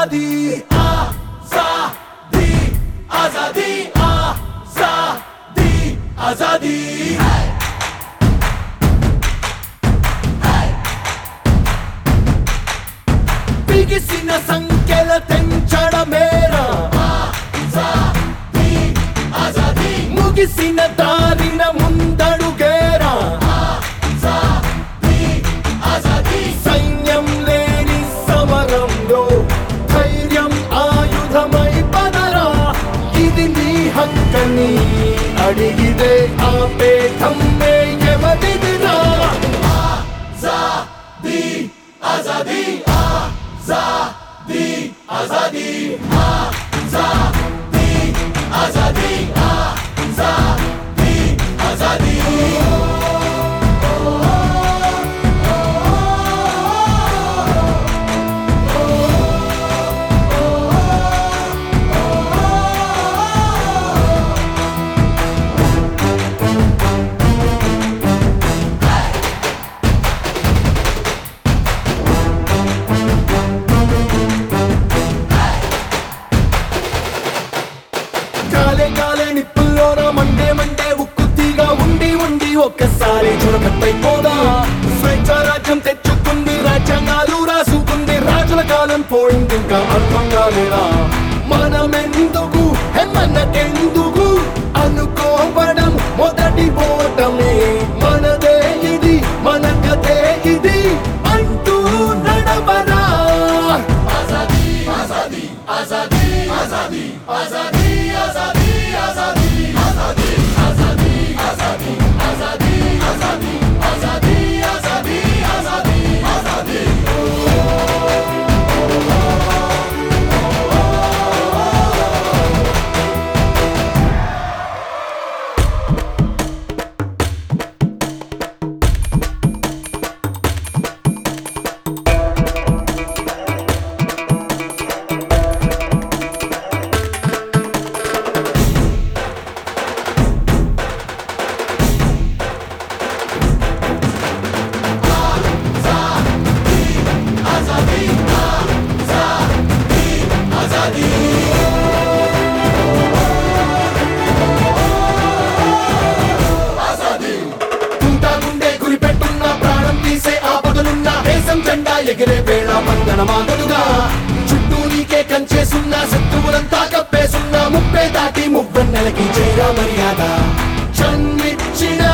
आजादी आजादी आजादी आजादी आजादी బిగిసిన సంఖ్యల తెంచడమేరా ముగిసిన దారిన ముందడుగేరా సైన్యం లేని సమరంలో ధైర్యం ఆయుధమై పదరా ఇది నీ హక్కని అడిగితే ఆపే ధమ్మే ఎవరిదిరా ఆజాదీ ఆజాదీ ఆజాదీ ఆజాదీ ఆజాదీ ఆజాదీ ఆజాదీ ఆజాదీ కాలే కాలే నిప్పుల్లోన మండే మండే ఉక్కుతీగా ఉండి ఉండి ఒక్కసారి చురకట్టయిపోదా స్వేచ్ఛ రాజ్యం తెచ్చుకుంది రాజ్యాంగాలు రాసుకుంది రాజుల కాలం పోయింది ఇంకా అర్థం కాలేదా మనమెందుకు హెమ్మన్నకెందుకు అనుకోవడం మొదటి పోవటమే మనదే ఇది మన కథే ఇది అంటూ నడవరా ఆజాదీ ఆజాదీ ఆజాదీ ఆజాదీ ఆజాదీ ఆజాదీ ఆజాదీ ఆజాదీ ఆజాదీ ఆజాదీ ఆజాదీ ఆజాదీ ఆజాదీ ఆజాదీ ఆజాదీ ఆజాదీ తుంటా గుండె గురి పెట్టున్న ప్రాణం తీసే ఆపదలున్న దేశం జెండా ఎగిరే వేళ మందన మాదలుగా చుట్టూ నీకే కంచేసున్న శత్రువులంతా కప్పేసున్న ముప్పే దాటి మువ్వెన్నెలకి చేరా మర్యాద జన్మిచ్చిన